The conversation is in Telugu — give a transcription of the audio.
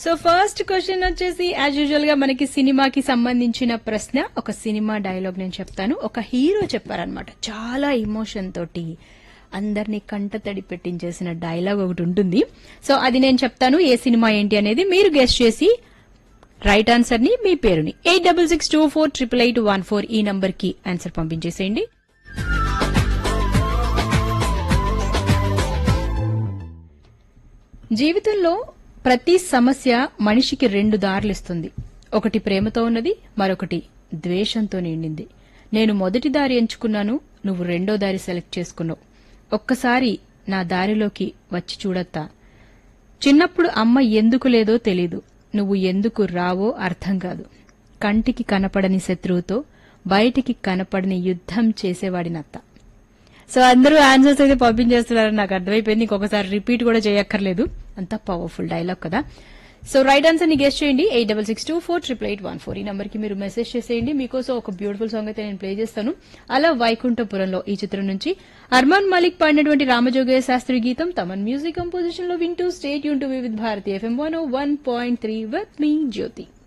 సో ఫస్ట్ క్వశ్చన్ వచ్చేసి యాజ్ యూజువల్ గా మనకి సినిమాకి సంబంధించిన ప్రశ్న ఒక సినిమా డైలాగ్ నేను చెప్తాను ఒక హీరో చెప్పారనమాట చాలా ఇమోషన్ తోటి అందరినీ కంట తడి పెట్టించేసిన డైలాగ్ ఒకటి ఉంటుంది సో అది నేను చెప్తాను ఏ సినిమా ఏంటి అనేది మీరు గెస్ట్ చేసి రైట్ ఆన్సర్ ని మీ పేరుని eight double six two four triple eight one four ఈ నంబర్ కి ఆన్సర్ పంపించేసేయండి జీవితంలో ప్రతి సమస్య మనిషికి రెండు దారులు ఇస్తుంది ఒకటి ప్రేమతో ఉన్నది మరొకటి ద్వేషంతో నిండింది నేను మొదటి దారి ఎంచుకున్నాను నువ్వు రెండో దారి సెలెక్ట్ చేసుకున్నావు ఒక్కసారి నా దారిలోకి వచ్చి చూడత్తా చిన్నప్పుడు అమ్మ ఎందుకు లేదో తెలీదు నువ్వు ఎందుకు రావో అర్థం కాదు కంటికి కనపడని శత్రువుతో బయటికి కనపడని యుద్ధం చేసేవాడినత్త సో అందరూ ఆన్సర్స్ అయితే పంపించేస్తున్నారు నాకు అర్థమైపోయింది ఇంకొకసారి రిపీట్ కూడా చేయక్కర్లేదు అంత పవర్ఫుల్ డైలాగ్ కదా సో రైట్ ఆన్సర్ ని గెస్ట్ చేయండి eight double six two four triple eight one four ఈ నెంబర్ కి మీరు మెసేజ్ చేసేయండి మీకోసం ఒక బ్యూటిఫుల్ సాంగ్ అయితే నేను ప్లే చేస్తాను అలా వైకుంఠపురంలో ఈ చిత్రం నుంచి అర్మాన్ మాలిక్ పాడినటువంటి రామజోగయ్య శాస్త్రి గీతం తమన్ మ్యూజిక్ కంపోజిషన్ లో వింటూ స్టేట్ యూన్ to with Bharathi FM one one point three with me Jyothi